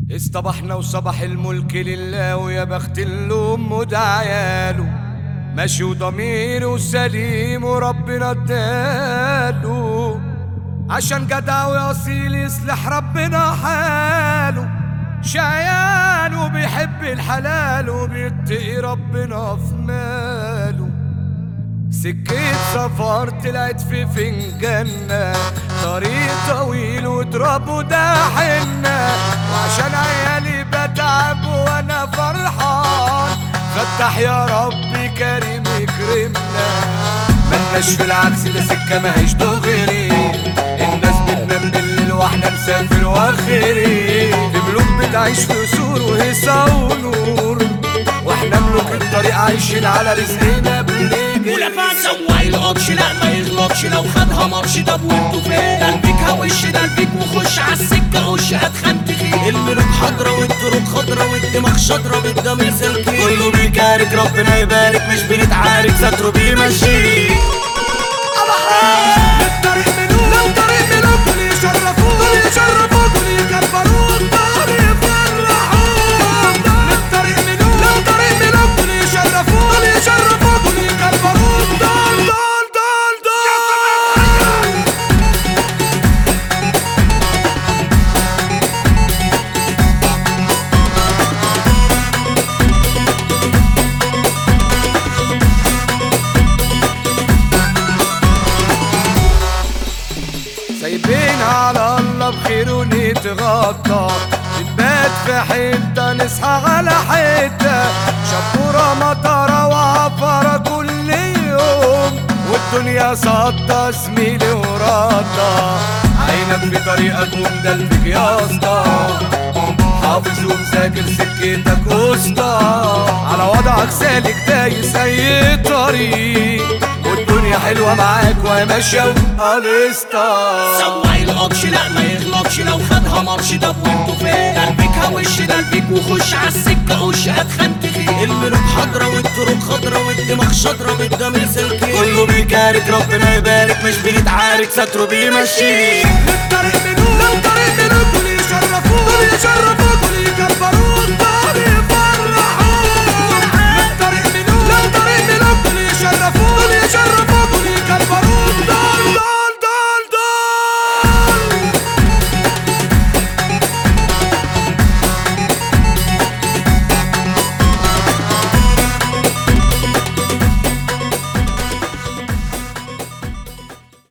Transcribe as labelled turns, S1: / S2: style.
S1: اصطبحنا وصبح الملك لله ويا بخت اللي امه ده عياله ماشي وضميره سليم وربنا اداله عشان جدع واصيل يصلح ربنا حاله شقيان وبيحب الحلال وبيتقي ربنا في ماله سكة سفر طلعت في فنجاننا طريق طويل وتراب وده حنة وعشان عيالي بتعب وانا فرحان فتح يا ربي كريم يكرمنا ملناش في العكس ده سكة ماهيش دغري الناس بتنام بالليل واحنا مسافر واخري في ملوك بتعيش في قصور وهيصة ونور واحنا ملوك الطريق عايشين على رزقنا بنجري
S2: ولفان سواق القطش لا ما يغلطش لو خدها مارش طب وانتوا فين قلبك هوش ده البيك وخش عالسكة خش هتخن تخين الملوك حضرة والطرق خضرة والدماغ شضرة بالضمير سلكين كله بيكارك ربنا يبارك مش بنتعارك ستره بيمشي
S1: الطريق ملوك لو طريق ملوك دول يشرفوك دول يشرفوك دول يكبروك دول يفرحوك الطريق ملوك لو طريق ملوك دول يشرفوك دول يشرفوك دول يكبروك دول دول دول دول سايبين على الله بخير ونتغطى نبات في حتة نصحى على حتة شبورة مطرة وعفرة كل يوم والدنيا سطة زميلي وراطة عينك في طريقك ومدلبك يا اسطى حافظ ومذاكر سكتك وسطى على وضعك سالك دايس اي طريق والدنيا حلوة معاك وهي ماشية وقالسطة
S2: سواق القطش لا ما يغلطش لو خدها مارش طب وانتوا فين قلبك هوش ده البيك وخش عالسكة خش هتخن تخين الملوك حضرة والطرق خضرة والدماغ شضرة بالضمير سلكين كله بيكارك ربنا يبارك مش بنتعارك ستره بيمشي
S1: الطريق